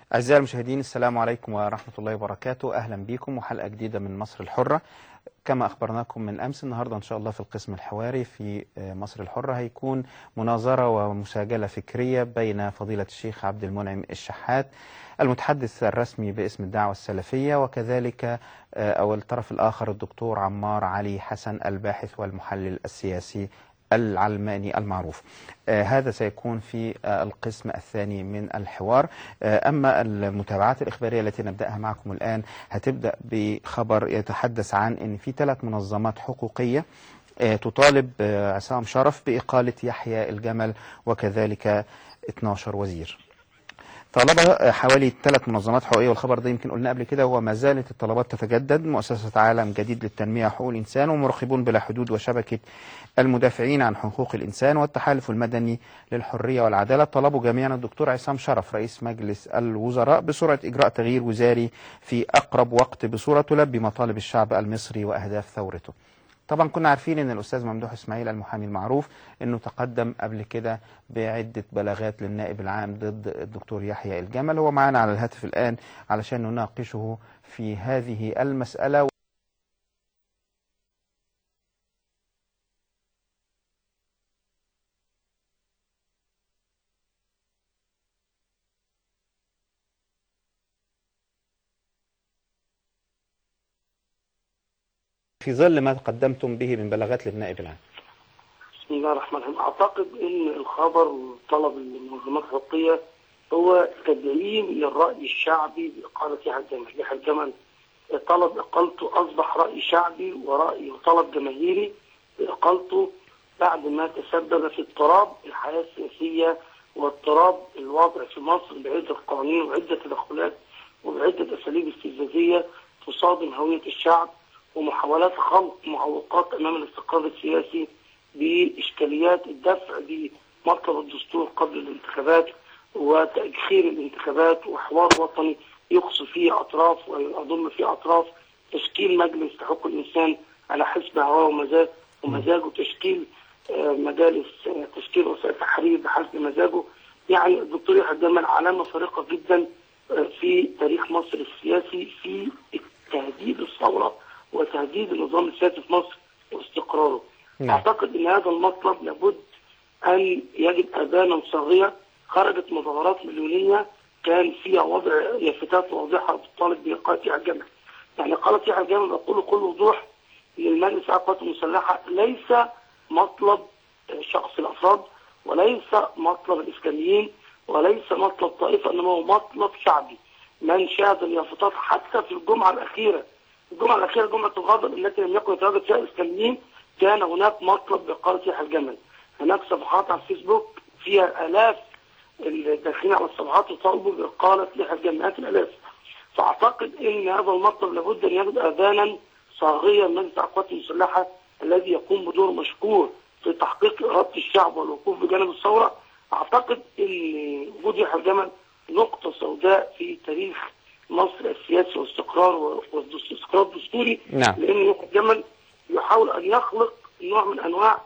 أعزائي المشاهدين السلام عليكم ورحمة الله وبركاته أهلا بكم وحلقة جديدة من مصر الحرة كما أخبرناكم من أمس النهاردة إن شاء الله في القسم الحواري في مصر الحرة هيكون مناظرة ومساجلة فكرية بين فضيلة الشيخ عبد المنعم الشحات المتحدث الرسمي باسم الدعوة السلفية وكذلك أو الطرف الآخر الدكتور عمار علي حسن الباحث والمحلل السياسي العلماني المعروف آه هذا سيكون في آه القسم الثاني من الحوار آه أما المتابعات الإخبارية التي نبدأها معكم الآن هتبدأ بخبر يتحدث عن أن في ثلاث منظمات حقوقية تطالب عصام شرف بإقالة يحيى الجمل وكذلك 12 وزير طالبها حوالي ثلاث منظمات حقوقيه والخبر ده يمكن قلنا قبل كده وما زالت الطلبات تتجدد مؤسسه عالم جديد للتنميه وحقوق الانسان ومراقبون بلا حدود وشبكه المدافعين عن حقوق الانسان والتحالف المدني للحريه والعداله طلبوا جميعا الدكتور عصام شرف رئيس مجلس الوزراء بسرعه اجراء تغيير وزاري في اقرب وقت بصوره تلبي مطالب الشعب المصري واهداف ثورته. طبعا كنا عارفين ان الاستاذ ممدوح اسماعيل المحامي المعروف انه تقدم قبل كده بعده بلاغات للنائب العام ضد الدكتور يحيى الجمل هو معنا على الهاتف الان علشان نناقشه في هذه المساله في ظل ما قدمتم به من بلاغات للنائب العام بسم الله الرحمن الرحيم اعتقد ان الخبر وطلب المنظمات الحقوقيه هو تدعيم للراي الشعبي باقاله يحيى الجمل يحيى الجمل طلب اقالته اصبح راي شعبي وراي وطلب جماهيري باقالته بعد ما تسبب في اضطراب الحياه السياسيه واضطراب الوضع في مصر بعده قوانين وعده تدخلات وبعده اساليب استفزازيه تصادم هويه الشعب ومحاولات خلق معوقات امام الاستقرار السياسي باشكاليات الدفع بمطلب الدستور قبل الانتخابات وتاخير الانتخابات وحوار وطني يقصي فيه اطراف ويضم فيه اطراف تشكيل مجلس حقوق الانسان على حسب هواه ومزاج ومزاجه تشكيل مجالس تشكيل وسائل تحرير بحسب مزاجه يعني الدكتور يحيى الجمل علامه فارقه جدا في تاريخ مصر السياسي في تهديد الثوره وتهديد النظام السياسي في مصر واستقراره. نعم. اعتقد ان هذا المطلب لابد ان يجد اذانا صاغيه خرجت مظاهرات مليونيه كان فيها وضع لافتات واضحه بتطالب باقاله يحيى الجمل. يعني اقاله يحيى الجمل بقول بكل وضوح ان المجلس القوات المسلحه ليس مطلب شخص الافراد وليس مطلب الاسلاميين وليس مطلب طائفه انما هو مطلب شعبي. من شاهد اليافطات حتى في الجمعه الاخيره الجمعة الأخيرة جمعة الغضب التي لم يكن يتواجد فيها الإسلاميين كان هناك مطلب بإقالة يحيى الجمل هناك صفحات على الفيسبوك فيها آلاف الداخلين على الصفحات يطالبوا بإقالة يحيى الجمل مئات الآلاف فأعتقد أن هذا المطلب لابد أن يجد أذانا صاغية من مجلس القوات المسلحة الذي يقوم بدور مشكور في تحقيق إرادة الشعب والوقوف بجانب الثورة أعتقد أن وجود يحيى الجمل نقطة سوداء في تاريخ مصر السياسي واستقرار واستقرار دستوري نعم. لان يحيى الجمل يحاول ان يخلق نوع من انواع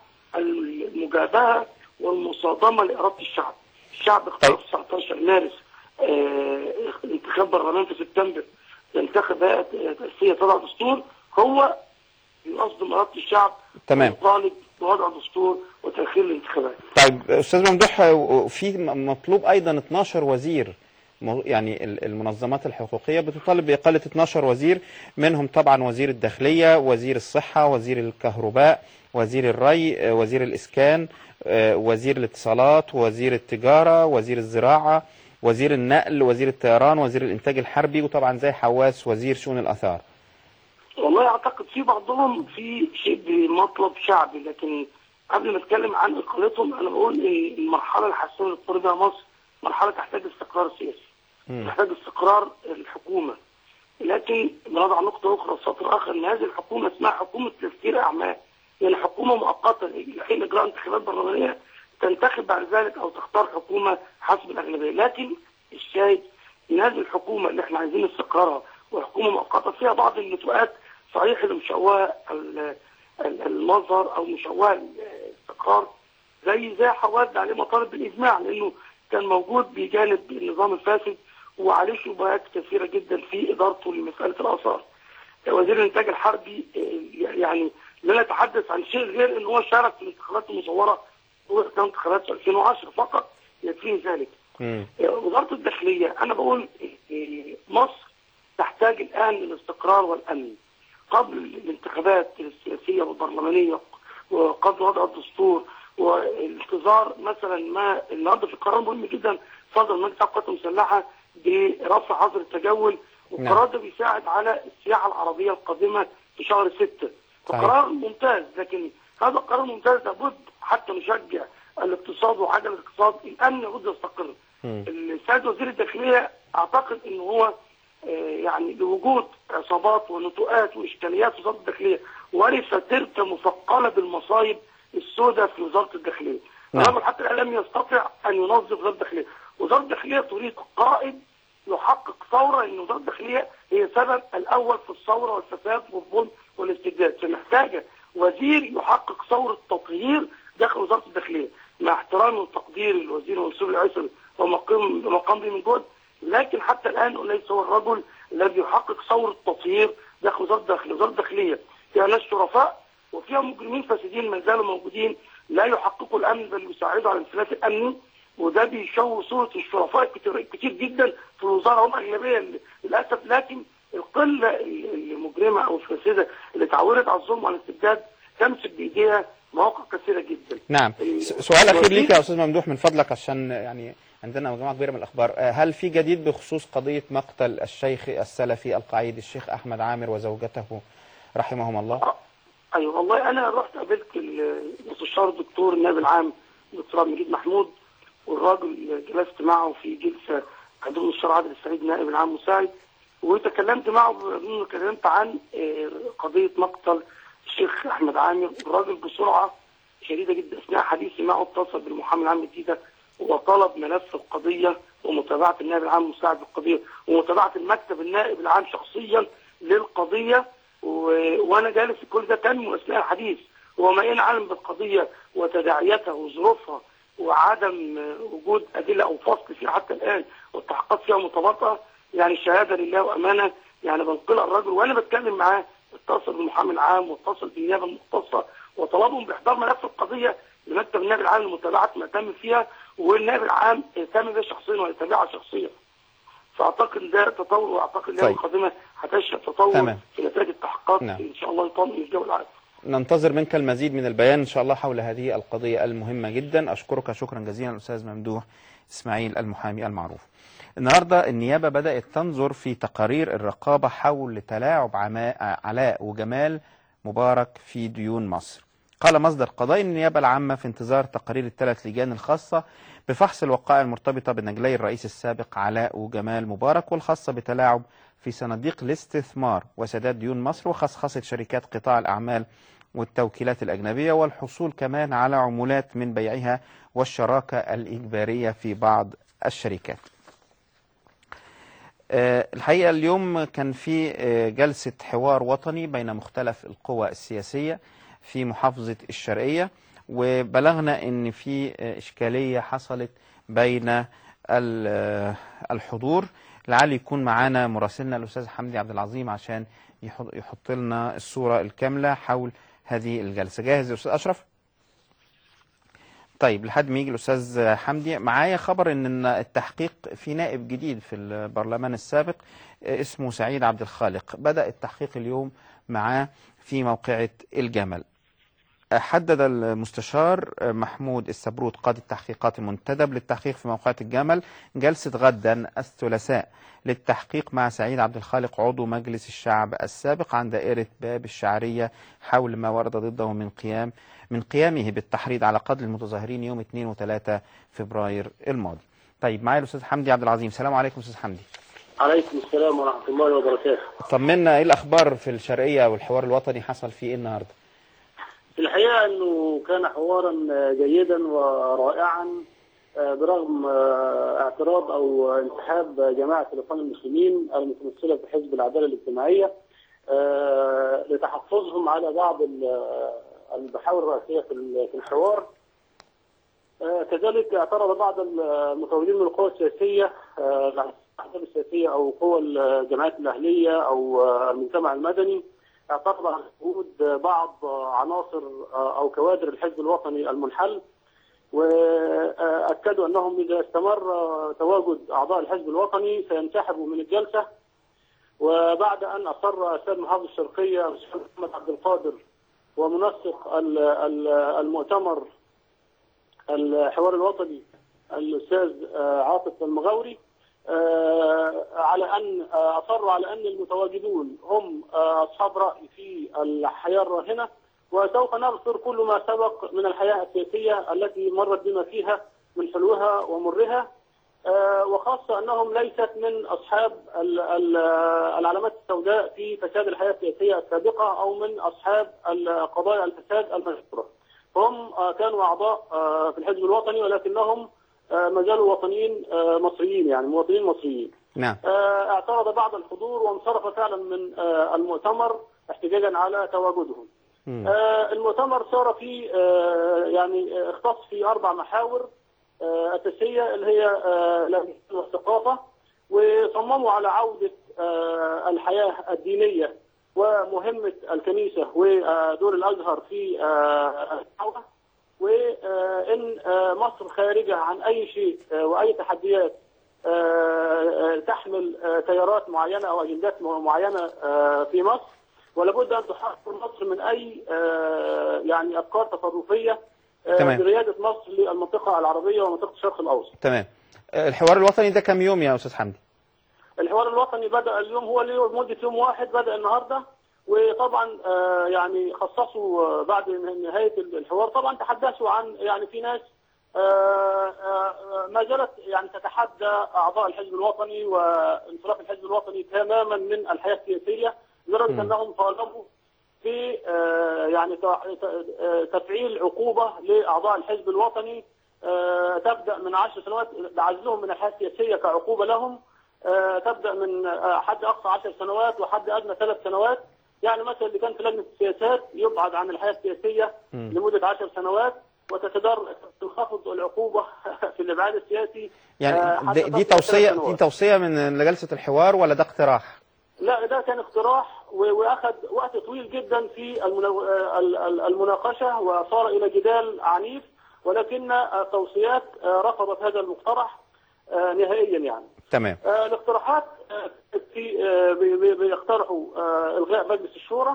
المجابهه والمصادمه لاراده الشعب. الشعب اختار 19 مارس آه انتخاب برلمان في سبتمبر ينتخب هيئه تاسيسيه تضع دستور هو يصدم اراده الشعب تمام يطالب بوضع دستور وتاخير الانتخابات. طيب استاذ ممدوح في مطلوب ايضا 12 وزير يعني المنظمات الحقوقية بتطالب بإقالة 12 وزير منهم طبعا وزير الداخلية وزير الصحة وزير الكهرباء وزير الري وزير الإسكان وزير الاتصالات وزير التجارة وزير الزراعة وزير النقل وزير الطيران وزير الإنتاج الحربي وطبعا زي حواس وزير شؤون الآثار والله أعتقد في بعضهم في شبه مطلب شعبي لكن قبل ما أتكلم عن إقالتهم أنا بقول إن المرحلة الحاسمة اللي بتمر بها مصر مرحلة تحتاج استقرار سياسي تحتاج استقرار الحكومة لكن بنضع نقطة أخرى سطر آخر أن هذه الحكومة اسمها حكومة تسيير أعمال يعني حكومة مؤقتة لحين إجراء انتخابات برلمانية تنتخب بعد ذلك أو تختار حكومة حسب الأغلبية لكن الشاهد ان هذه الحكومه اللي احنا عايزين استقرارها وحكومه مؤقته فيها بعض النتوءات صحيح اللي مشوهه المظهر او مشوهه الاستقرار زي زي حواد عليه مطالب بالاجماع لانه كان موجود بجانب النظام الفاسد وعليه شبهات كثيره جدا في ادارته لمساله الاثار. وزير الانتاج الحربي آه، يعني لا نتحدث عن شيء غير ان هو شارك في الانتخابات المزوره وكانت انتخابات في 2010 فقط يكفيه ذلك. مم. وزاره الداخليه انا بقول إيه، مصر تحتاج الان للاستقرار والامن قبل الانتخابات السياسيه والبرلمانيه وقبل وضع الدستور وانتظار مثلا ما النهارده في قرار مهم جدا صدر من مجلس القوات المسلحه برفع حظر التجول والقرار ده بيساعد على السياحه العربيه القادمه في شهر 6 صحيح. فقرار ممتاز لكن هذا القرار ممتاز لابد حتى نشجع الاقتصاد وعجل الاقتصاد الامن لابد يستقر مم. السيد وزير الداخليه اعتقد ان هو آه، يعني لوجود عصابات ونتوءات واشكاليات في وزاره الداخليه ورث تركه مثقله بالمصايب السوداء في وزاره الداخليه. نعم. الرجل حتى الان لم يستطع ان ينظف وزاره الداخليه. وزاره الداخليه تريد قائد يحقق ثوره لان وزاره الداخليه هي سبب الاول في الثوره والفساد والظلم والاستبداد فمحتاجه وزير يحقق ثوره تطهير داخل وزاره الداخليه مع احترامي وتقديري للوزير منصور العسل ومقام مقام به من جهد لكن حتى الان ليس هو الرجل الذي يحقق ثوره تطهير داخل وزاره الداخليه، وزاره الداخليه فيها ناس شرفاء وفيها مجرمين فاسدين ما زالوا موجودين لا يحققوا الامن بل يساعدوا على الانفلات الامني وده بيشوه صوره الشرفاء كتير, كتير جدا في الوزاره هم اغلبيه للاسف لكن القله المجرمه او الفاسده اللي اتعودت على الظلم وعلى الاستبداد تمسك بايديها مواقع كثيره جدا. نعم س- سؤال اخير ليك يا استاذ ممدوح من فضلك عشان يعني عندنا مجموعه كبيره من الاخبار آه، هل في جديد بخصوص قضيه مقتل الشيخ السلفي القعيد الشيخ احمد عامر وزوجته رحمهم الله ايوه والله انا رحت قابلت المستشار الدكتور النائب العام دكتور عبد المجيد محمود والراجل جلست معه في جلسه عند المستشار عادل السعيد نائب العام مساعد وتكلمت معه تكلمت عن آه، قضيه مقتل الشيخ احمد عامر الراجل بسرعه شديده جدا اثناء حديثي معه اتصل بالمحامي العام الجديده وطلب ملف القضيه ومتابعه النائب العام المساعد بالقضيه ومتابعه المكتب النائب العام شخصيا للقضيه و... وانا جالس كل ده تم اثناء الحديث وما ان علم بالقضيه وتداعياتها وظروفها وعدم وجود ادله او فصل فيها حتى الان والتحقيقات فيها متباطئه يعني شهاده لله وامانه يعني بنقلها الرجل وانا بتكلم معاه اتصل بالمحامي العام واتصل بالنيابه المختصه وطلبهم باحضار ملف القضيه لمكتب النائب العام لمتابعه ما تم فيها والنائب العام اهتم بها شخصيا ويتابعها شخصيا. فاعتقد ده تطور واعتقد النيابه طيب. القادمه هتشهد تطور تمام. في نتائج التحقيقات نعم. ان شاء الله يطمن الجو العام. ننتظر منك المزيد من البيان ان شاء الله حول هذه القضيه المهمه جدا اشكرك شكرا جزيلا الاستاذ ممدوح اسماعيل المحامي المعروف النهارده النيابه بدات تنظر في تقارير الرقابه حول تلاعب عما- علاء وجمال مبارك في ديون مصر قال مصدر قضاء النيابه العامه في انتظار تقارير الثلاث لجان الخاصه بفحص الوقائع المرتبطه بنجلي الرئيس السابق علاء وجمال مبارك والخاصه بتلاعب في صناديق الاستثمار وسداد ديون مصر وخصخصه شركات قطاع الاعمال والتوكيلات الأجنبية والحصول كمان على عمولات من بيعها والشراكة الإجبارية في بعض الشركات آه، الحقيقة اليوم كان في آه، جلسة حوار وطني بين مختلف القوى السياسية في محافظة الشرقية وبلغنا ان في آه، إشكالية حصلت بين ال- آه، الحضور لعل يكون معانا مراسلنا الأستاذ حمدي عبد العظيم عشان يحط يحط لنا الصورة الكاملة حول هذه الجلسة جاهز يا أستاذ أشرف؟ طيب لحد ما يجي الأستاذ حمدي معايا خبر إن التحقيق في نائب جديد في البرلمان السابق آه، اسمه سعيد عبد الخالق بدأ التحقيق اليوم معاه في موقعة الجمل حدد المستشار محمود السبروت قاضي التحقيقات المنتدب للتحقيق في موقعة الجمل جلسة غدا الثلاثاء للتحقيق مع سعيد عبد الخالق عضو مجلس الشعب السابق عن دائرة باب الشعرية حول ما ورد ضده من قيام من قيامه بالتحريض على قتل المتظاهرين يوم 2 و3 فبراير الماضي. طيب معايا الأستاذ حمدي عبد العظيم، السلام عليكم أستاذ حمدي. عليكم السلام ورحمه الله وبركاته. طمنا إيه الأخبار في الشرقية والحوار الوطني حصل فيه إيه النهارده؟ الحقيقه انه كان حوارا جيدا ورائعا آه، برغم آه، اعتراض او انسحاب جماعه الاخوان المسلمين المتمثله في حزب العداله الاجتماعيه آه، لتحفظهم على بعض ال- المحاور الرئيسيه في ال- في الحوار آه، كذلك اعترض بعض المتواجدين من القوى السياسيه آه، على الاحزاب السياسيه او قوى الجمعيات الاهليه او المجتمع المدني اعترض على وجود بعض عناصر او كوادر الحزب الوطني المنحل واكدوا انهم اذا استمر تواجد اعضاء الحزب الوطني سينسحبوا من الجلسه وبعد ان اصر السيد محافظ الشرقيه الاستاذ محمد عبد القادر ومنسق ال- ال- المؤتمر الحوار الوطني الاستاذ آه، عاطف المغاوري آه، على ان آه، اصروا على ان المتواجدون هم آه، اصحاب راي في الحياه الراهنه وسوف نذكر كل ما سبق من الحياه السياسيه التي مرت بما فيها من حلوها ومرها آه، وخاصه انهم ليست من اصحاب ال- ال- العلامات السوداء في فساد الحياه السياسيه السابقه او من اصحاب ال- قضايا الفساد المشهوره. هم آه، كانوا اعضاء آه، في الحزب الوطني ولكنهم آه، ما زالوا وطنيين آه، مصريين يعني مواطنين مصريين. نعم آه، اعترض بعض الحضور وانصرف فعلا من آه، المؤتمر احتجاجا على تواجدهم. مم. آه، المؤتمر صار في آه، يعني آه، اختص في اربع محاور آه، اساسيه اللي هي آه، الأمن والثقافه وصمموا على عوده آه، الحياه الدينيه ومهمه الكنيسه ودور الازهر في آه، الدعوه وان آه، مصر خارجه عن اي شيء آه، واي تحديات آه، آه، تحمل آه، تيارات معينه او اجندات معينه آه، في مصر ولابد ان تحرر مصر من اي آه، يعني افكار تطرفيه آه، تمام. برياده مصر للمنطقه العربيه ومنطقه الشرق الاوسط. تمام آه، الحوار الوطني ده كم يوم يا استاذ حمدي الحوار الوطني بدا اليوم هو ليه مده يوم واحد بدا النهارده وطبعا آه، يعني خصصوا آه، بعد نهايه الحوار طبعا تحدثوا عن يعني في ناس آه، آه، ما زالت يعني تتحدى اعضاء الحزب الوطني وانصراف الحزب الوطني تماما من الحياه السياسيه لدرجه مم. انهم انهم طالبوا في آه، يعني تع- ت- آه، تفعيل عقوبه لاعضاء الحزب الوطني آه، تبدا من عشر سنوات بعزلهم من الحياه السياسيه كعقوبه لهم آه، تبدا من آه، حد اقصى 10 سنوات وحد ادنى ثلاث سنوات يعني مثلا اللي كان في لجنه السياسات يبعد عن الحياه السياسيه مم. لمده 10 سنوات وتتدر تنخفض العقوبه في الابعاد السياسي آه، يعني حتى دي, دي تصل توصيه ثلاث دي سنوات. توصيه من جلسه الحوار ولا ده اقتراح لا ده كان اقتراح و- واخذ وقت طويل جدا في المنا- ال- ال- المناقشه وصار الى جدال عنيف ولكن التوصيات آه، رفضت هذا المقترح آه، نهائيا يعني. تمام آه، الاقتراحات آه، في آه، بي- بي- بيقترحوا آه، الغاء مجلس الشورى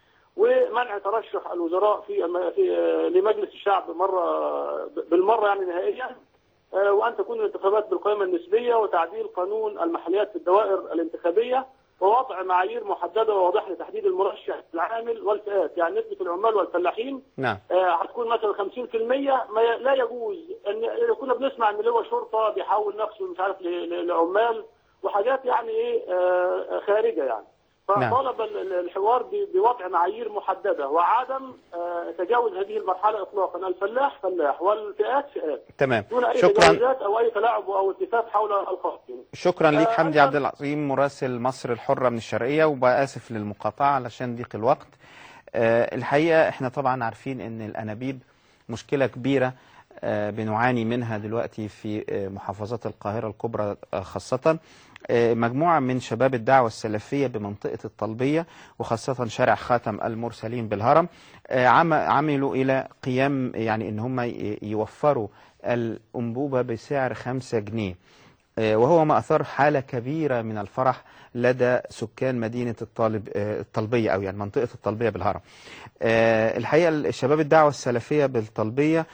ومنع ترشح الوزراء في الم- في آه، لمجلس الشعب مره بالمره يعني نهائيا آه، وان تكون الانتخابات بالقائمه النسبيه وتعديل قانون المحليات في الدوائر الانتخابيه ووضع معايير محدده وواضحه لتحديد المرشح العامل والفئات يعني نسبه العمال والفلاحين نعم آه، هتكون مثلا 50% ما ي- لا يجوز ان كنا بنسمع ان اللي هو شرطه بيحول نفسه مش عارف ل- ل- لعمال وحاجات يعني ايه آه، خارجه يعني نعم. فطالب ال- ال- الحوار ب- بوضع معايير محدده وعدم آه، تجاوز هذه المرحله اطلاقا الفلاح فلاح والفئات فئات تمام دون اي شكرا تجاوزات او اي تلاعب او التفاف حول القوانين شكرا ليك آه، حمدي أيضاً- عبد العظيم مراسل مصر الحرة من الشرقية وبآسف للمقاطعة علشان ضيق الوقت آه، الحقيقة احنا طبعا عارفين ان الأنابيب مشكلة كبيرة آه، بنعاني منها دلوقتي في آه، محافظات القاهرة الكبرى آه، خاصة آه، مجموعة من شباب الدعوة السلفية بمنطقة الطلبية وخاصة شارع خاتم المرسلين بالهرم آه، عم- عملوا إلى قيام يعني إن هم ي- يوفروا الأنبوبة بسعر خمسة جنيه آه، وهو ما أثار حالة كبيرة من الفرح لدى سكان مدينة الطالب آه، الطلبية أو يعني منطقة الطلبية بالهرم آه، الحقيقة الشباب الدعوة السلفية بالطلبية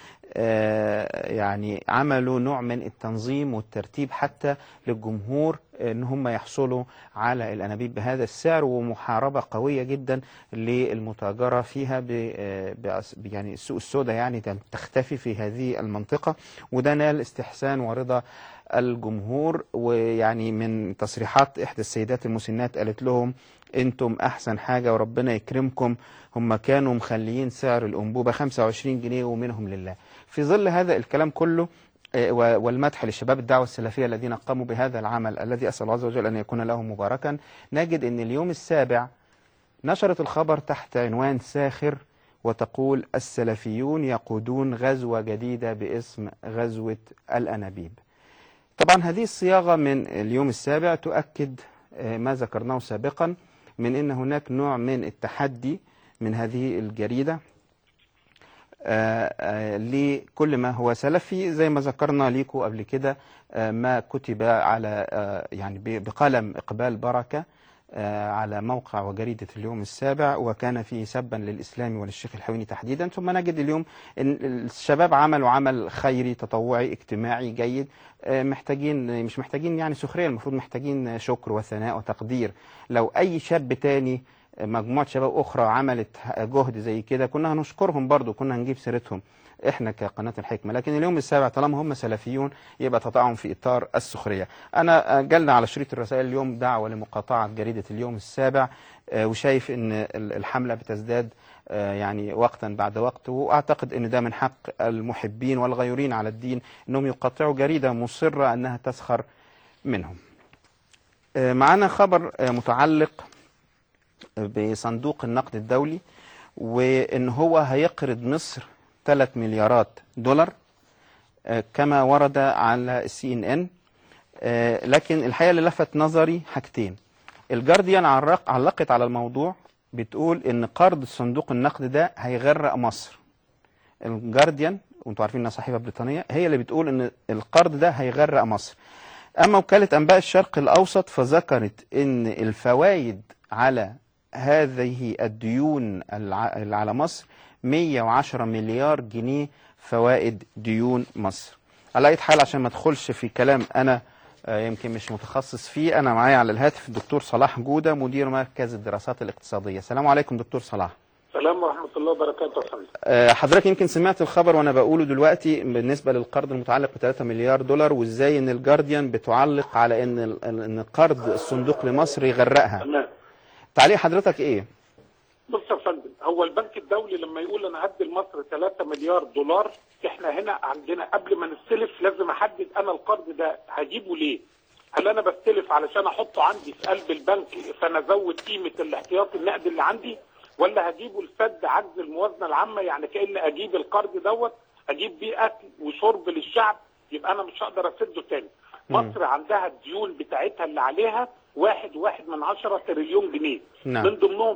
آه، يعني عملوا نوع من التنظيم والترتيب حتى للجمهور ان هم يحصلوا على الانابيب بهذا السعر ومحاربه قويه جدا للمتاجره فيها ب آه، بأس- يعني السوق السوداء يعني تختفي في هذه المنطقه وده نال استحسان ورضا الجمهور ويعني من تصريحات احدى السيدات المسنات قالت لهم انتم احسن حاجه وربنا يكرمكم هم كانوا مخليين سعر الانبوبه 25 جنيه ومنهم لله في ظل هذا الكلام كله آه، و- والمدح للشباب الدعوة السلفية الذين قاموا بهذا العمل الذي أسأل الله عز وجل أن يكون لهم مباركا نجد أن اليوم السابع نشرت الخبر تحت عنوان ساخر وتقول السلفيون يقودون غزوة جديدة باسم غزوة الأنابيب طبعا هذه الصياغة من اليوم السابع تؤكد آه، ما ذكرناه سابقا من أن هناك نوع من التحدي من هذه الجريدة آه، آه، لكل ما هو سلفي زي ما ذكرنا ليكم قبل كده آه، ما كتب على آه، يعني ب- بقلم إقبال بركة آه، على موقع وجريدة اليوم السابع وكان فيه سبا للإسلام وللشيخ الحويني تحديدا ثم نجد اليوم إن الشباب عملوا عمل خيري تطوعي اجتماعي جيد آه، محتاجين مش محتاجين يعني سخرية المفروض محتاجين شكر وثناء وتقدير لو أي شاب تاني مجموعة شباب أخرى عملت جهد زي كده كنا هنشكرهم برضو كنا هنجيب سيرتهم احنا كقناة الحكمة لكن اليوم السابع طالما هم سلفيون يبقى تطاعهم في إطار السخرية أنا جالنا على شريط الرسائل اليوم دعوة لمقاطعة جريدة اليوم السابع آه، وشايف ان ال- الحملة بتزداد آه، يعني وقتا بعد وقت واعتقد ان ده من حق المحبين والغيورين على الدين انهم يقاطعوا جريدة مصرة انها تسخر منهم آه، معنا خبر آه، متعلق بصندوق النقد الدولي وان هو هيقرض مصر 3 مليارات دولار آه، كما ورد على السي ان ان لكن الحقيقه اللي لفت نظري حاجتين الجارديان علق علقت على الموضوع بتقول ان قرض صندوق النقد ده هيغرق مصر الجارديان وانتوا عارفين انها صحيفه بريطانيه هي اللي بتقول ان القرض ده هيغرق مصر اما وكاله انباء الشرق الاوسط فذكرت ان الفوائد على هذه الديون الع- اللي على مصر 110 مليار جنيه فوائد ديون مصر على اي حال عشان ما ادخلش في كلام انا آه، يمكن مش متخصص فيه انا معايا على الهاتف الدكتور صلاح جوده مدير مركز الدراسات الاقتصاديه السلام عليكم دكتور صلاح السلام ورحمه الله وبركاته يا فندم آه، حضرتك يمكن سمعت الخبر وانا بقوله دلوقتي بالنسبه للقرض المتعلق ب 3 مليار دولار وازاي ان الجارديان بتعلق على ان ال- ان قرض الصندوق لمصر يغرقها تمام تعليق حضرتك ايه بص يا فندم هو البنك الدولي لما يقول انا هدي لمصر 3 مليار دولار احنا هنا عندنا قبل ما نستلف لازم احدد انا القرض ده هجيبه ليه؟ هل انا بستلف علشان احطه عندي في قلب البنك فانا ازود قيمه الاحتياطي النقدي اللي عندي ولا هجيبه لسد عجز الموازنه العامه يعني كان اجيب القرض دوت اجيب بيه اكل وشرب للشعب يبقى انا مش هقدر اسده تاني. مصر عندها الديون بتاعتها اللي عليها واحد واحد من عشرة تريليون جنيه نعم. من ضمنهم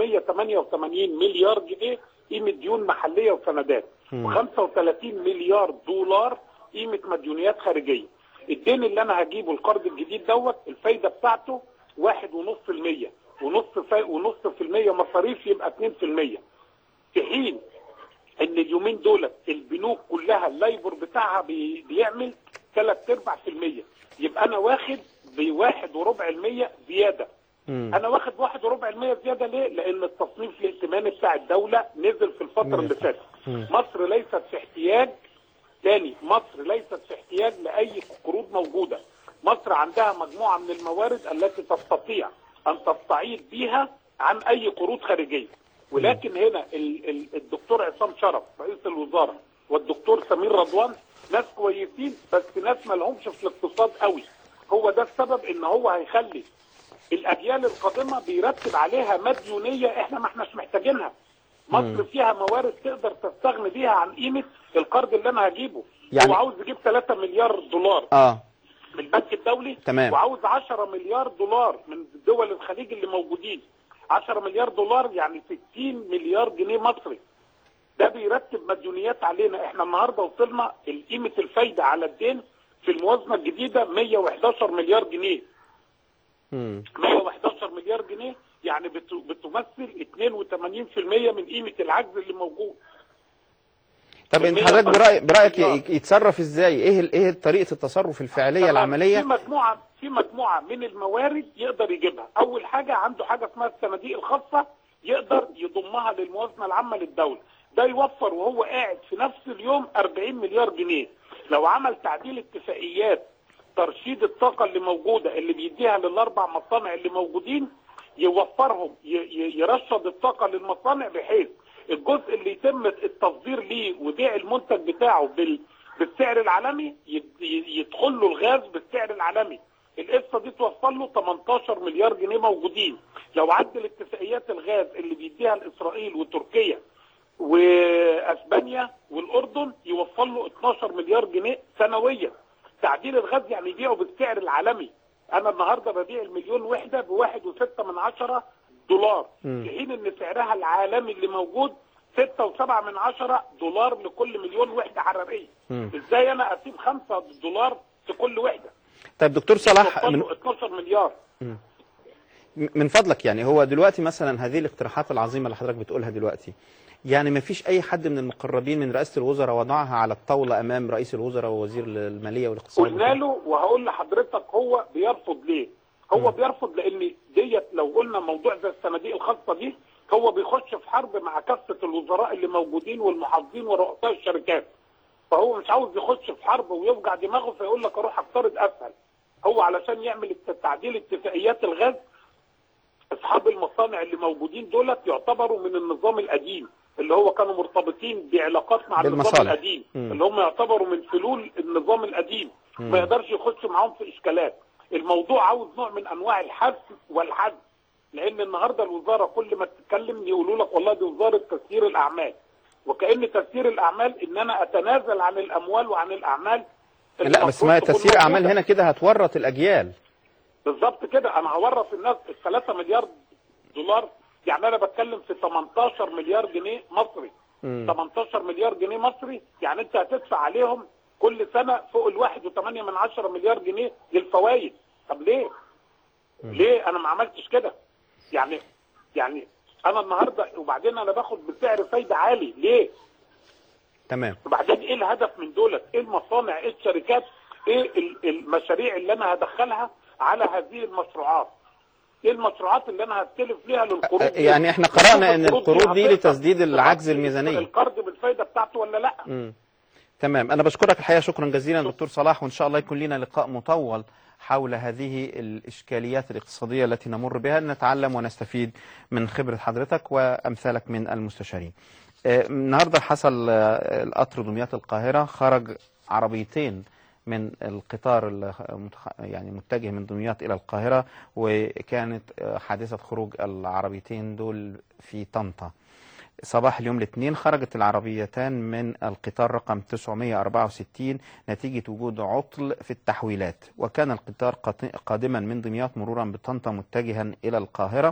888 مليار جنيه قيمة ديون محلية وسندات و35 مليار دولار قيمة مديونيات خارجية الدين اللي انا هجيبه القرض الجديد دوت الفايدة بتاعته واحد ونص في المية ونص فا... ونص في المية مصاريف يبقى اتنين في المية في حين ان اليومين دولت البنوك كلها اللايبر بتاعها بي... بيعمل ثلاث ارباع في المية يبقى انا واخد بواحد وربع المية زيادة مم. انا واخد واحد وربع المية زيادة ليه؟ لان التصنيف الائتماني بتاع الدولة نزل في الفترة اللي فاتت مم. مصر ليست في احتياج تاني مصر ليست في احتياج لاي قروض موجودة مصر عندها مجموعة من الموارد التي تستطيع ان تستعيد بيها عن اي قروض خارجية ولكن هنا ال- ال- الدكتور عصام شرف رئيس الوزارة والدكتور سمير رضوان ناس كويسين بس ناس ما لهمش في الاقتصاد قوي هو ده السبب ان هو هيخلي الاجيال القادمه بيرتب عليها مديونيه احنا ما احناش محتاجينها مصر فيها موارد تقدر تستغني بيها عن قيمه القرض اللي انا هجيبه يعني- هو عاوز يجيب 3 مليار دولار اه من البنك الدولي تمام. وعاوز 10 مليار دولار من دول الخليج اللي موجودين 10 مليار دولار يعني 60 مليار جنيه مصري ده بيرتب مديونيات علينا احنا النهارده وصلنا قيمه الفايده على الدين في الموازنه الجديده 111 مليار جنيه مم. 111 مليار جنيه يعني بت- بتمثل 82% من قيمه العجز اللي موجود طب انت المية حضرتك وخمسين برأي برايك مليار. ي- يتصرف ازاي ايه ال- ايه طريقه التصرف الفعليه طبعاً العمليه في مجموعه في مجموعه من الموارد يقدر يجيبها اول حاجه عنده حاجه اسمها الصناديق الخاصه يقدر يضمها للموازنه العامه للدوله ده يوفر وهو قاعد في نفس اليوم 40 مليار جنيه لو عمل تعديل اتفاقيات ترشيد الطاقه اللي موجوده اللي بيديها للاربع مصانع اللي موجودين يوفرهم ي- ي- يرشد الطاقه للمصانع بحيث الجزء اللي يتم التصدير ليه وبيع المنتج بتاعه بال بالسعر العالمي يد- ي- يدخل له الغاز بالسعر العالمي القصه دي توفر له 18 مليار جنيه موجودين لو عدل اتفاقيات الغاز اللي بيديها لاسرائيل وتركيا واسبانيا والاردن يوفر له 12 مليار جنيه سنويا تعديل الغاز يعني يبيعه بالسعر العالمي انا النهارده ببيع المليون وحده بواحد وستة من عشرة دولار مم. في حين ان سعرها العالمي اللي موجود ستة وسبعة من عشرة دولار لكل مليون وحده حراريه مم. ازاي انا اسيب خمسة دولار في كل وحده طيب دكتور صلاح من, توصل له 12 مليار من فضلك يعني هو دلوقتي مثلا هذه الاقتراحات العظيمه اللي حضرتك بتقولها دلوقتي يعني ما فيش اي حد من المقربين من رئاسه الوزراء وضعها على الطاوله امام رئيس الوزراء ووزير الماليه والاقتصاد قلنا له وهقول لحضرتك هو بيرفض ليه؟ هو بيرفض لان ديت لو قلنا موضوع زي الصناديق الخاصه دي هو بيخش في حرب مع كافه الوزراء اللي موجودين والمحافظين ورؤساء الشركات فهو مش عاوز يخش في حرب ويوجع دماغه فيقول لك اروح اقترض اسهل هو علشان يعمل الت- تعديل اتفاقيات الغاز اصحاب المصانع اللي موجودين دولت يعتبروا من النظام القديم اللي هو كانوا مرتبطين بعلاقات مع النظام بالمصالح. القديم مم. اللي هم يعتبروا من فلول النظام القديم ما يقدرش يخش معاهم في اشكالات الموضوع عاوز نوع من انواع الحث والحد لان النهارده الوزاره كل ما تتكلم يقولوا لك والله دي وزاره تسيير الاعمال وكان تسيير الاعمال ان انا اتنازل عن الاموال وعن الاعمال لا بس ما المفروض تكون تسيير اعمال موجودة. هنا كده هتورط الاجيال بالظبط كده انا هورط الناس ال 3 مليار دولار يعني انا بتكلم في 18 مليار جنيه مصري مم. 18 مليار جنيه مصري يعني انت هتدفع عليهم كل سنه فوق ال 1.8 من 10 مليار جنيه للفوائد طب ليه؟ ليه انا ما عملتش كده؟ يعني يعني انا النهارده وبعدين انا باخد بسعر فايده عالي ليه؟ تمام وبعدين ايه الهدف من دولت؟ ايه المصانع؟ ايه الشركات؟ ايه ال- المشاريع اللي انا هدخلها على هذه المشروعات؟ ايه المشروعات اللي انا هستلف ليها للقروض؟ أ- يعني إحنا قرأنا إن القروض دي هتقدر لتسديد العجز تغطي الميزانية. القرض بالفايده بتاعته ولا لا؟ مم. تمام انا بشكرك الحقيقه شكرا جزيلا دكتور صلاح وان شاء الله يكون لنا لقاء مطول حول هذه الاشكاليات الاقتصاديه التي نمر بها نتعلم ونستفيد من خبره حضرتك وامثالك من المستشارين. آه، النهارده حصل آه، القطر دمياط القاهره خرج عربيتين من القطار المتخ- يعني متجه من دمياط الى القاهره وكانت آه، حادثه خروج العربيتين دول في طنطا. صباح اليوم الاثنين خرجت العربيتان من القطار رقم 964 نتيجة وجود عطل في التحويلات وكان القطار قط- قادما من دمياط مرورا بطنطا متجها إلى القاهرة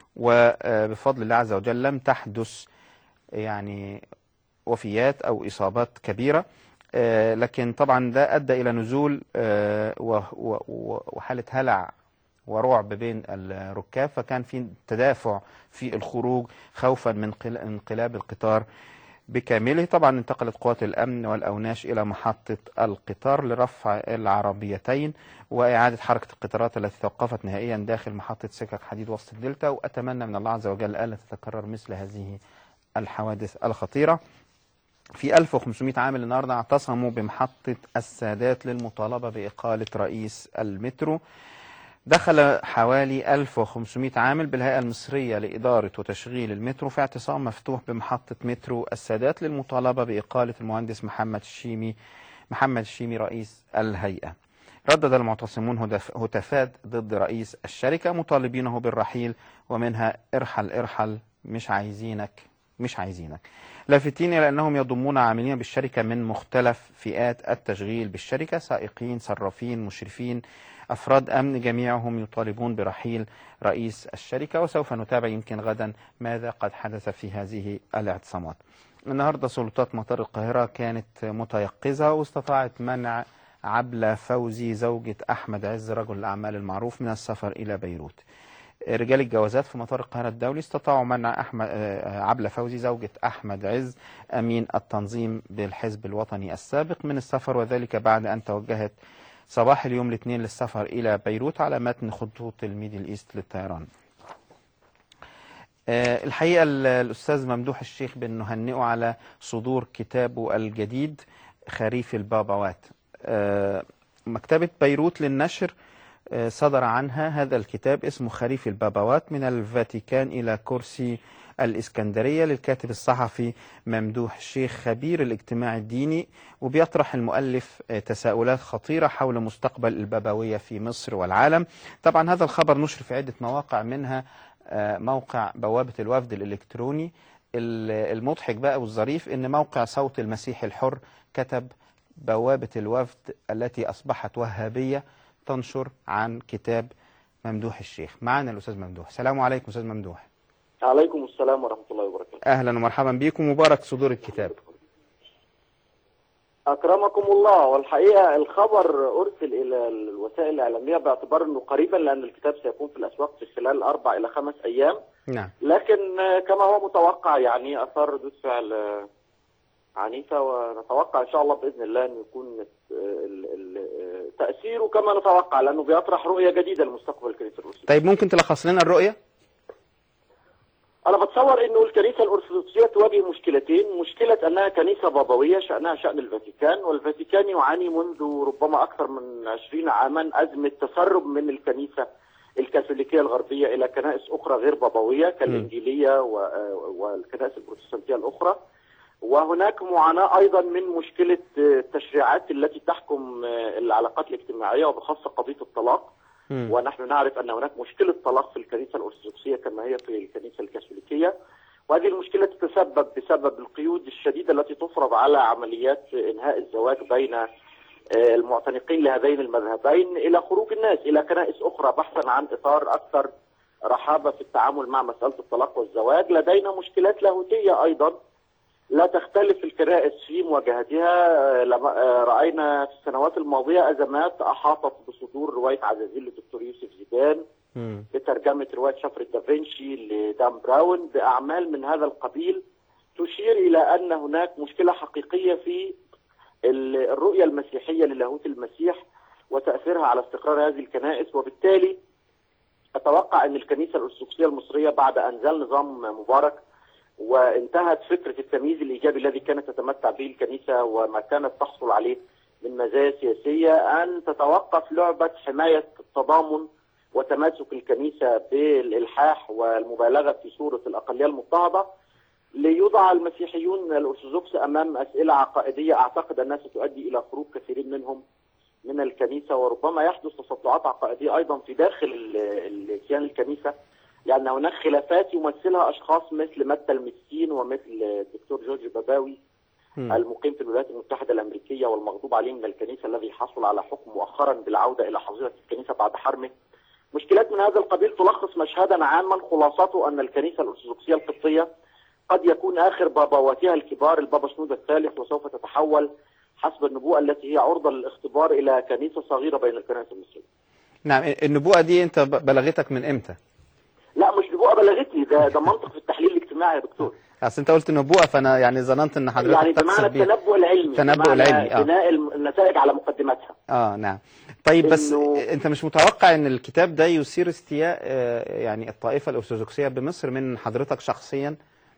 وبفضل الله عز وجل لم تحدث يعني وفيات أو إصابات كبيرة آه، لكن طبعا ده أدى إلى نزول آه، و- و- و- وحالة هلع ورعب بين الركاب فكان في تدافع في الخروج خوفا من قل- انقلاب القطار بكامله طبعا انتقلت قوات الأمن والأوناش إلى محطة القطار لرفع العربيتين وإعادة حركة القطارات التي توقفت نهائيا داخل محطة سكك حديد وسط الدلتا وأتمنى من الله عز وجل ألا تتكرر مثل هذه الحوادث الخطيرة في 1500 عامل النهارده اعتصموا بمحطة السادات للمطالبة بإقالة رئيس المترو دخل حوالي 1500 عامل بالهيئة المصرية لإدارة وتشغيل المترو في اعتصام مفتوح بمحطة مترو السادات للمطالبة بإقالة المهندس محمد الشيمي محمد الشيمي رئيس الهيئة ردد المعتصمون هدف- هتافات ضد رئيس الشركة مطالبينه بالرحيل ومنها ارحل ارحل مش عايزينك مش عايزينك لافتين إلى أنهم يضمون عاملين بالشركة من مختلف فئات التشغيل بالشركة سائقين صرافين مشرفين أفراد أمن جميعهم يطالبون برحيل رئيس الشركة وسوف نتابع يمكن غدا ماذا قد حدث في هذه الاعتصامات النهاردة سلطات مطار القاهرة كانت متيقظة واستطاعت منع عبلة فوزي زوجة أحمد عز رجل الأعمال المعروف من السفر إلى بيروت رجال الجوازات في مطار القاهرة الدولي استطاعوا منع أحمد آه، عبلة فوزي زوجة أحمد عز أمين التنظيم بالحزب الوطني السابق من السفر وذلك بعد أن توجهت صباح اليوم الاثنين للسفر إلى بيروت على متن خطوط الميدل إيست للطيران آه، الحقيقة ال- الأستاذ ممدوح الشيخ بنهنئه على صدور كتابه الجديد خريف البابوات آه، مكتبة بيروت للنشر آه، صدر عنها هذا الكتاب اسمه خريف البابوات من الفاتيكان إلى كرسي الإسكندرية للكاتب الصحفي ممدوح الشيخ خبير الاجتماع الديني وبيطرح المؤلف آه، تساؤلات خطيرة حول مستقبل البابوية في مصر والعالم طبعا هذا الخبر نشر في عدة مواقع منها آه، موقع بوابة الوفد الإلكتروني ال- المضحك بقى والظريف إن موقع صوت المسيح الحر كتب بوابة الوفد التي أصبحت وهابية تنشر عن كتاب ممدوح الشيخ معنا الأستاذ ممدوح السلام عليكم أستاذ ممدوح عليكم السلام ورحمة الله وبركاته أهلا ومرحبا بكم مبارك صدور الكتاب أكرمكم الله والحقيقة الخبر أرسل إلى الوسائل الإعلامية باعتبار أنه قريبا لأن الكتاب سيكون في الأسواق في خلال أربع إلى خمس أيام نعم لكن آه، كما هو متوقع يعني أثار ردود فعل آه، عنيفة ونتوقع إن شاء الله بإذن الله أن يكون آه، ال- ال- آه، تأثيره كما نتوقع لأنه بيطرح رؤية جديدة لمستقبل الكنيسة الأرثوذكسية طيب ممكن تلخص لنا الرؤية أنا بتصور إنه الكنيسة الأرثوذكسية تواجه مشكلتين، مشكلة أنها كنيسة بابوية شأنها شأن الفاتيكان، والفاتيكان يعاني منذ ربما أكثر من 20 عاما أزمة تسرب من الكنيسة الكاثوليكية الغربية إلى كنائس أخرى غير بابوية كالإنجيلية و- والكنائس البروتستانتية الأخرى. وهناك معاناة أيضا من مشكلة التشريعات التي تحكم العلاقات الاجتماعية وبخاصة قضية الطلاق. مم. ونحن نعرف ان هناك مشكله طلاق في الكنيسه الارثوذكسيه كما هي في الكنيسه الكاثوليكيه وهذه المشكله تتسبب بسبب القيود الشديده التي تفرض على عمليات انهاء الزواج بين آه، المعتنقين لهذين المذهبين الى خروج الناس الى كنائس اخرى بحثا عن اطار اكثر رحابه في التعامل مع مساله الطلاق والزواج لدينا مشكلات لاهوتيه ايضا لا تختلف الكنائس في مواجهتها آه، لما- آه، رأينا في السنوات الماضية أزمات أحاطت بصدور رواية عزازيل للدكتور يوسف زيدان مم. بترجمة رواية شفرة دافنشي لدان براون بأعمال من هذا القبيل تشير إلى أن هناك مشكلة حقيقية في ال- الرؤية المسيحية للاهوت المسيح وتأثيرها على استقرار هذه الكنائس وبالتالي أتوقع أن الكنيسة الأرثوذكسية المصرية بعد أن زال نظام مبارك وانتهت فكرة التمييز الإيجابي الذي كانت تتمتع به الكنيسة وما كانت تحصل عليه من مزايا سياسية أن تتوقف لعبة حماية التضامن وتماسك الكنيسة بالإلحاح والمبالغة في صورة الأقلية المضطهدة ليوضع المسيحيون الأرثوذكس أمام أسئلة عقائدية أعتقد أنها ستؤدي إلى خروج كثيرين منهم من الكنيسة وربما يحدث تصدعات عقائدية أيضا في داخل ال- ال- كيان الكنيسة لأن هناك خلافات يمثلها أشخاص مثل متى المسكين ومثل الدكتور جورج باباوي مم. المقيم في الولايات المتحدة الأمريكية والمغضوب عليه من الكنيسة الذي حصل على حكم مؤخرا بالعودة إلى حظيرة الكنيسة بعد حرمه مشكلات من هذا القبيل تلخص مشهدا عاما خلاصته أن الكنيسة الأرثوذكسية القبطية قد يكون آخر بابواتها الكبار البابا شنودة الثالث وسوف تتحول حسب النبوءة التي هي عرضة للاختبار إلى كنيسة صغيرة بين الكنائس المصرية نعم النبوءة دي أنت ب- بلغتك من إمتى؟ لا مش نبوءة بلغتني ده ده منطق في التحليل الاجتماعي يا دكتور أصل أنت قلت نبوءة فأنا يعني ظننت إن حضرتك يعني بمعنى تقصد بيها التنبؤ العلمي التنبؤ بمعنى العلمي، آه. بناء الم- النتائج على مقدماتها اه نعم طيب بس إنه- انت مش متوقع ان الكتاب ده يثير استياء آه، يعني الطائفه الارثوذكسيه بمصر من حضرتك شخصيا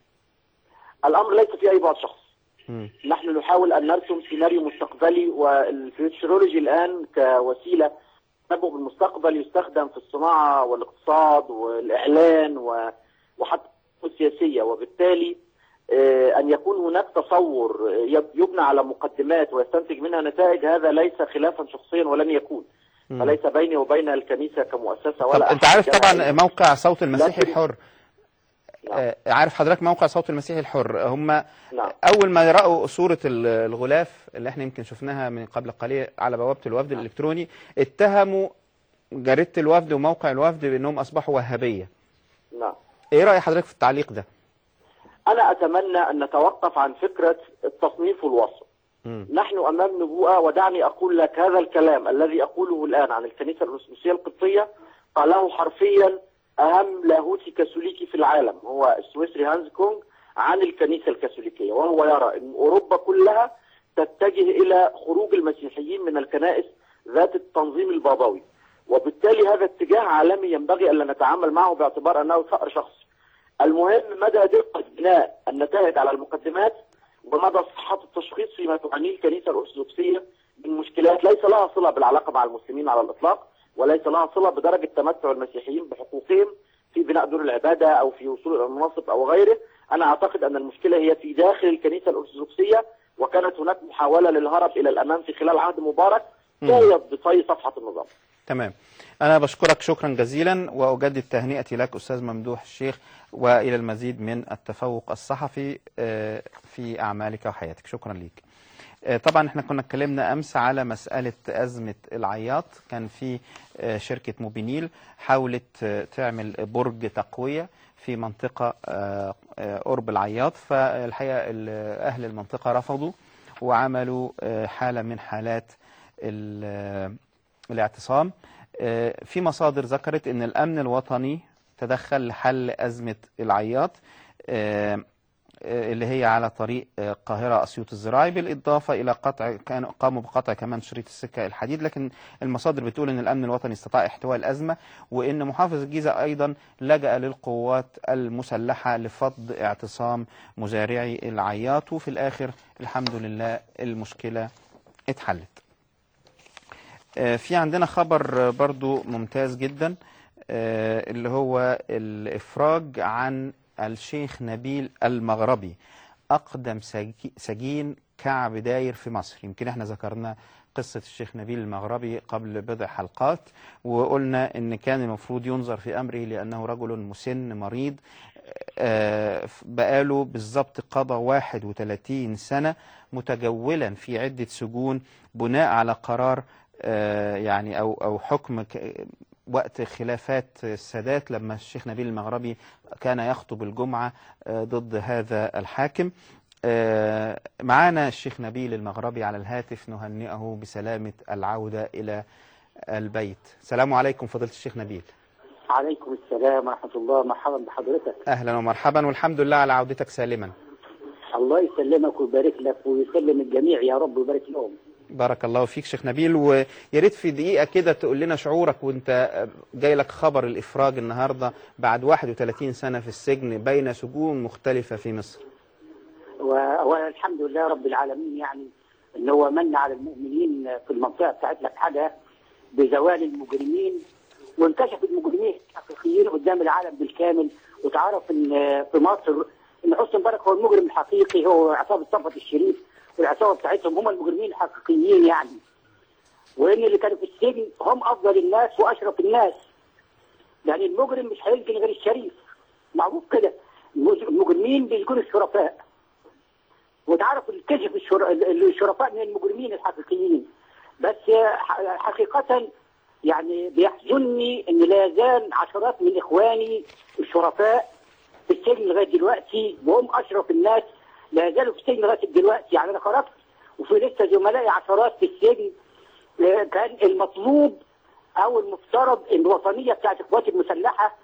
الأمر ليس فيه أي بعد شخصي مم. نحن نحاول أن نرسم سيناريو مستقبلي والفيوتشرولوجي الآن كوسيلة تنبؤ بالمستقبل يستخدم في الصناعة والاقتصاد والإعلان و- وحتى السياسية وبالتالي آه، أن يكون هناك تصور آه، يب- يبنى على مقدمات ويستنتج منها نتائج هذا ليس خلافا شخصيا ولن يكون مم. فليس بيني وبين الكنيسة كمؤسسة طب ولا انت أحد عارف طبعا جمعي. موقع صوت المسيح لكن- الحر نعم. آه، عارف حضرتك موقع صوت المسيح الحر هم نعم. اول ما يرأوا صورة ال- الغلاف اللي احنا يمكن شفناها من قبل قليل على بوابة الوفد الالكتروني اتهموا جريدة الوفد وموقع الوفد بانهم اصبحوا وهابية نعم ايه رأي حضرتك في التعليق ده أنا أتمنى أن نتوقف عن فكرة التصنيف والوصف مم. نحن أمام نبوءة ودعني أقول لك هذا الكلام الذي أقوله الآن عن الكنيسة الأرثوذكسية القبطية قاله حرفيا أهم لاهوتي كاثوليكي في العالم هو السويسري هانز كونغ عن الكنيسة الكاثوليكية وهو يرى أن أوروبا كلها تتجه إلى خروج المسيحيين من الكنائس ذات التنظيم البابوي وبالتالي هذا اتجاه عالمي ينبغي ألا نتعامل معه باعتبار أنه ثأر شخصي المهم مدى دقة بناء النتائج على المقدمات ومدى صحة التشخيص فيما تعانيه الكنيسة الأرثوذكسية من مشكلات ليس لها صلة بالعلاقة مع المسلمين على الإطلاق وليس لها صلة بدرجة تمتع المسيحيين بحقوقهم في بناء دور العبادة أو في وصول إلى المناصب أو غيره أنا أعتقد أن المشكلة هي في داخل الكنيسة الأرثوذكسية وكانت هناك محاولة للهرب إلى الأمام في خلال عهد مبارك جاية بطي صفحة النظام تمام أنا بشكرك شكرا جزيلا وأجدد تهنئتي لك أستاذ ممدوح الشيخ وإلى المزيد من التفوق الصحفي آه، في أعمالك وحياتك شكرا لك آه، طبعا احنا كنا اتكلمنا امس على مساله ازمه العياط كان في آه، شركه موبينيل حاولت آه، تعمل برج تقويه في منطقه آه، آه، قرب العياط فالحقيقه ال- اهل المنطقه رفضوا وعملوا آه، حاله من حالات ال- آه، الاعتصام آه، في مصادر ذكرت ان الامن الوطني تدخل لحل ازمه العياط آه، آه، اللي هي على طريق آه، القاهرة أسيوط الزراعي بالإضافة إلى قطع كانوا قاموا بقطع كمان شريط السكة الحديد لكن المصادر بتقول أن الأمن الوطني استطاع احتواء الأزمة وأن محافظ الجيزة أيضا لجأ للقوات المسلحة لفض اعتصام مزارعي العياط وفي الآخر الحمد لله المشكلة اتحلت آه، في عندنا خبر آه، برضو ممتاز جدا آه، اللي هو الإفراج عن الشيخ نبيل المغربي أقدم سجي- سجين كعب داير في مصر يمكن احنا ذكرنا قصة الشيخ نبيل المغربي قبل بضع حلقات وقلنا ان كان المفروض ينظر في أمره لأنه رجل مسن مريض آه، بقاله بالظبط قضى 31 سنة متجولا في عدة سجون بناء على قرار آه، يعني أو أو حكم ك- وقت خلافات السادات لما الشيخ نبيل المغربي كان يخطب الجمعة آه، ضد هذا الحاكم آه، معانا الشيخ نبيل المغربي على الهاتف نهنئه بسلامة العودة إلى البيت السلام عليكم فضيلة الشيخ نبيل عليكم السلام ورحمة الله مرحبا بحضرتك أهلا ومرحبا والحمد لله على عودتك سالما الله يسلمك ويبارك لك ويسلم الجميع يا رب ويبارك لهم بارك الله فيك شيخ نبيل ويا ريت في دقيقة كده تقول لنا شعورك وانت جاي لك خبر الإفراج النهاردة بعد 31 سنة في السجن بين سجون مختلفة في مصر و- والحمد لله رب العالمين يعني ان هو من على المؤمنين في المنطقة بتاعتنا بحاجة بزوال المجرمين وانكشف المجرمين الحقيقيين قدام العالم بالكامل وتعرف ان في مصر ان حسني مبارك هو المجرم الحقيقي هو عصابة صفوت الشريف والعصابة بتاعتهم هم المجرمين الحقيقيين يعني وان اللي كانوا في السجن هم افضل الناس واشرف الناس يعني المجرم مش هيسجن غير الشريف معروف كده المج- المجرمين بيسجنوا الشرفاء وتعرف الكشف الشر... الشرفاء من المجرمين الحقيقيين بس ح- حقيقة يعني بيحزنني ان لا يزال عشرات من اخواني الشرفاء في السجن لغايه دلوقتي وهم اشرف الناس لا يزالوا في السجن لغايه دلوقتي يعني انا خرجت وفي لسه زملائي عشرات في السجن آه، كان المطلوب او المفترض ان الوطنيه بتاعت القوات المسلحه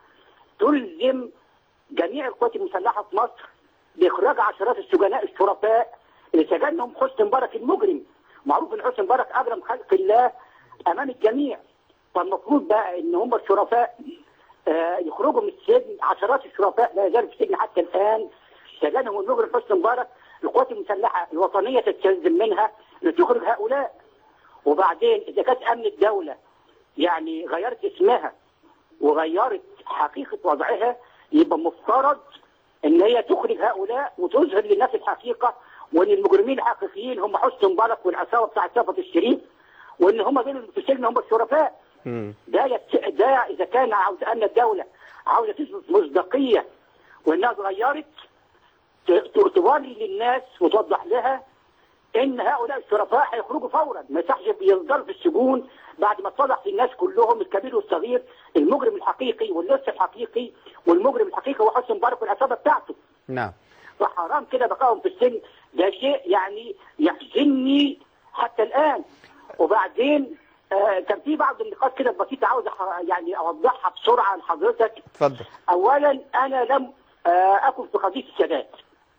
تلزم جميع القوات المسلحه في مصر باخراج عشرات السجناء الشرفاء اللي سجنهم حسني مبارك المجرم معروف ان حسني مبارك اجرم خلق الله امام الجميع فالمفروض بقى ان هم الشرفاء آه، يخرجوا من السجن عشرات الشرفاء لا يزالوا في السجن حتى الان سجنهم المجرم حسني مبارك القوات المسلحه الوطنيه تستلزم منها لتخرج هؤلاء وبعدين اذا كانت امن الدوله يعني غيرت اسمها وغيرت حقيقه وضعها يبقى مفترض ان هي تخرج هؤلاء وتظهر للناس الحقيقه وان المجرمين الحقيقيين هم حسني مبارك والعصابه بتاعت صفوت الشريف وان هم دول اللي في السجن هم الشرفاء مم. ده يت... ده اذا كان عاوز ان الدوله عاوزه تثبت مصداقيه وانها اتغيرت ت- ت- توري للناس وتوضح لها ان هؤلاء الشرفاء هيخرجوا فورا ما يصحش يفضلوا في السجون بعد ما اتضح للناس كلهم الكبير والصغير المجرم الحقيقي واللص الحقيقي والمجرم الحقيقي هو حسني مبارك والعصابه بتاعته نعم فحرام كده بقائهم في السجن ده شيء يعني يحزنني حتى الآن وبعدين آه كان في بعض النقاط كده بسيطة عاوز أح- يعني أوضحها بسرعة لحضرتك اتفضل أولا أنا لم آه أكن في قضية السادات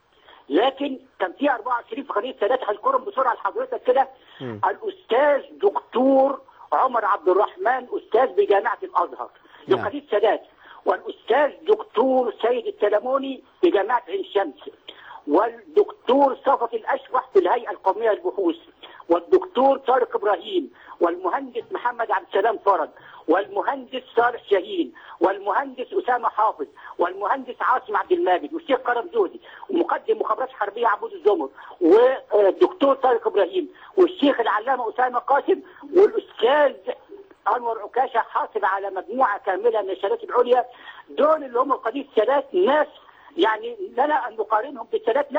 لكن كان في 24 في قضية السادات هذكرهم بسرعة لحضرتك كده مم. الأستاذ دكتور عمر عبد الرحمن أستاذ بجامعة الأزهر نعم. لقضية السادات والأستاذ دكتور سيد التلموني بجامعة عين شمس والدكتور صفت الأشرح في الهيئة القومية للبحوث والدكتور طارق إبراهيم والمهندس محمد عبد السلام فرج والمهندس صالح شاهين والمهندس أسامة حافظ والمهندس عاصم عبد الماجد والشيخ كرم زودي ومقدم مخابرات حربية عبود الزمر والدكتور طارق إبراهيم والشيخ العلامة أسامة قاسم والأستاذ انور عكاشه حاصل على مجموعه كامله من الشهادات العليا دول اللي هم قضيه السادات ناس يعني لنا ان نقارنهم بالسادات نفسه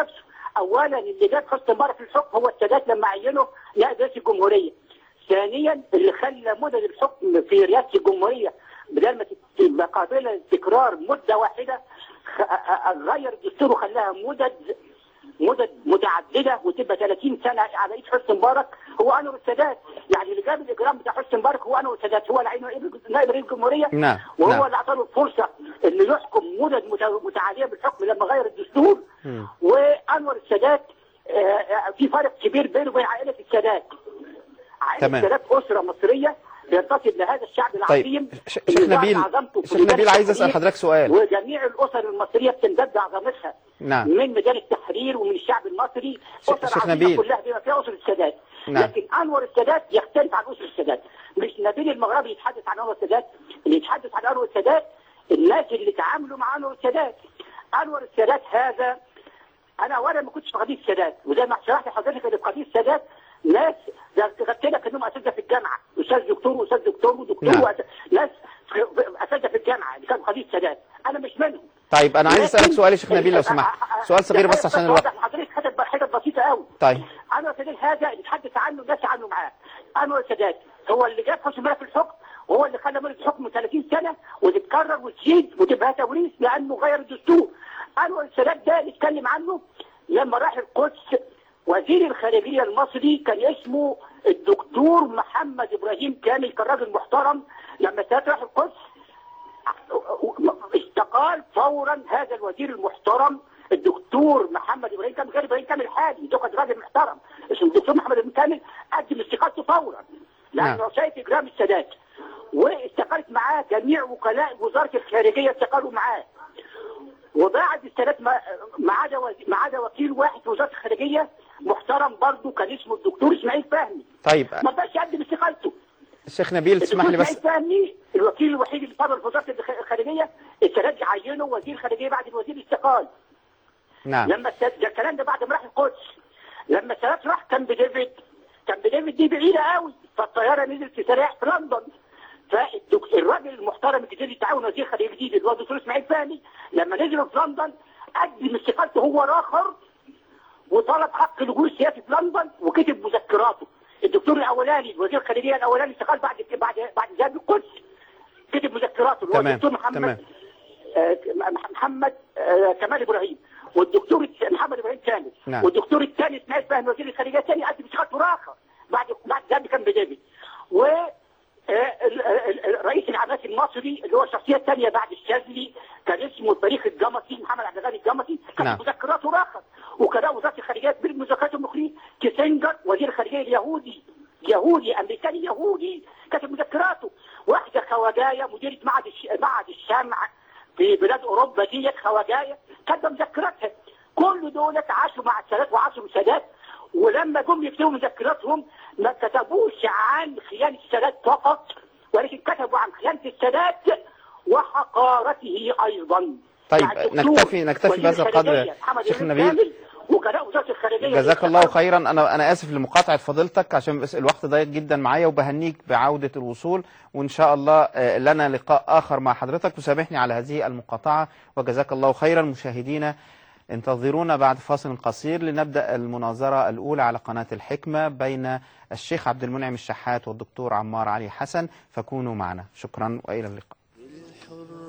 اولا اللي جاب حسني مبارك في الحكم هو السادات لما عينه نائب رئيس الجمهوريه ثانيا اللي خلى مدد الحكم في رئاسه الجمهوريه بدل ما تبقى قابله للتكرار مده واحده خ- غير الدستور وخلاها مدد مدد متعدده وتبقى 30 سنه على ايد حسني مبارك هو انور السادات يعني اللي جاب الاجرام بتاع حسني مبارك هو انور السادات هو اللي عينه نائب رئيس الجمهوريه نعم، وهو نعم. اللي اعطاه الفرصه انه يحكم مدد مت- متعاليه بالحكم لما غير الدستور مم. وانور السادات آه، آه، في فرق كبير بينه وبين عائله السادات عائله تمام. السادات اسره مصريه بينتسب لهذا الشعب العظيم طيب ش- اللي شيخ ظهر نبيل عظمته في شيخ ميدان نبيل عايز اسال التحرير. حضرتك سؤال وجميع الاسر المصريه بتمتد عظمتها نعم. من ميدان التحرير ومن الشعب المصري ش- اسر شيخ عظيمه نبيل. كلها بما فيها اسر السادات نعم. لكن انور السادات يختلف عن اسر السادات مش نبيل المغربي يتحدث عن انور السادات اللي يتحدث عن انور السادات الناس اللي تعاملوا مع انور السادات انور السادات هذا انا اولا ما كنتش في قضيه السادات وزي ما شرحت لحضرتك ان في قضيه السادات ناس قلت لك انهم اساتذه في الجامعه استاذ دكتور واستاذ دكتور ودكتور نعم. وأس- ناس في- اساتذه في الجامعه اللي كانوا في قضيه السادات انا مش منهم طيب انا عايز اسالك لكن- سؤال يا شيخ نبيل لو سمحت سؤال صغير بس عشان الوقت واضح لحضرتك حاجه حاجه بسيطه قوي طيب انور السادات هذا نتحدث عنه الناس عنه معاه انور السادات هو اللي جاب حسن مبارك في الحكم وهو اللي خلى مدة الحكم 30 سنة وتتكرر وتزيد وتبقى توريث لأنه غير الدستور أنور السادات ده نتكلم عنه لما راح القدس وزير الخارجية المصري كان اسمه الدكتور محمد إبراهيم كامل كان راجل محترم لما السادات راح القدس استقال فورا هذا الوزير المحترم الدكتور محمد ابراهيم كامل غير ابراهيم كامل حالي ده كان راجل محترم اسمه الدكتور محمد ابراهيم كامل قدم استقالته فورا لانه نعم. شايف اجرام السادات واستقالت معاه جميع وكلاء وزاره الخارجيه استقالوا معاه وبعد السادات ما ما عدا وزي- ما عدا وكيل واحد في وزاره الخارجيه محترم برضه كان اسمه الدكتور اسماعيل فهمي طيب ما بقاش يقدم استقالته الشيخ نبيل تسمح لي بس الدكتور فهمي الوكيل الوحيد اللي فضل في وزاره الخ- الخارجيه السادات عينه وزير خارجيه بعد الوزير استقال نعم لما السادات ده الكلام ده بعد ما راح القدس لما السادات راح كامب ديفيد كامب ديفيد دي بعيده قوي فالطياره نزلت تسريع في لندن فالراجل المحترم الجديد التعاون وزير خارجيه جديد اللي هو الدكتور اسماعيل فهمي لما نزلوا في لندن قدم استقالته هو راخر وطلب حق اللجوء السياسي في لندن وكتب مذكراته الدكتور الاولاني وزير الخارجيه الاولاني استقال بعد بعد بعد ذهاب القدس كتب مذكراته اللي هو تمام الدكتور محمد تمام آه، محمد آه، كمال ابراهيم والدكتور الت- محمد ابراهيم كامل نعم. والدكتور الثاني اسماعيل فهمي وزير الخارجيه الثاني قدم استقالته راخر بعد بعد ذهاب كان بديفيد و آه، ال- ال- ال- رئيس العباسي المصري اللي هو الشخصيه الثانيه بعد الشاذلي كان اسمه التاريخ الجمصي محمد عبد الغني الجمصي كان نعم. مذكراته راخر وكان وزاره الخارجيه بالمذكرات المخرين كيسنجر وزير الخارجيه اليهودي يهودي امريكاني يهودي كتب مذكراته واحده خواجايه مديره معهد الش... معهد الشمع في بلاد اوروبا ديت خواجايه كاتبه مذكراتها كل دولت عاشوا مع السادات وعاشوا السادات ولما جم يكتبوا مذكراتهم ما كتبوش عن خيانه السادات فقط ولكن كتبوا عن خيانه السادات وحقارته ايضا طيب، مع الدكتور نكتفي- نكتفي وزير بهذا القدر، الخارجية محمد شيخ إبراهيم نبيل. كامل وكلاء وزاره الخارجيه جزاك الله خيرا انا انا اسف لمقاطعه فضيلتك عشان بس الوقت ضيق جدا معايا وبهنيك بعوده الوصول وان شاء الله آه، لنا لقاء اخر مع حضرتك وسامحني على هذه المقاطعه وجزاك الله خيرا مشاهدينا انتظرونا بعد فاصل قصير لنبدا المناظره الاولى على قناه الحكمه بين الشيخ عبد المنعم الشحات والدكتور عمار علي حسن فكونوا معنا شكرا والى اللقاء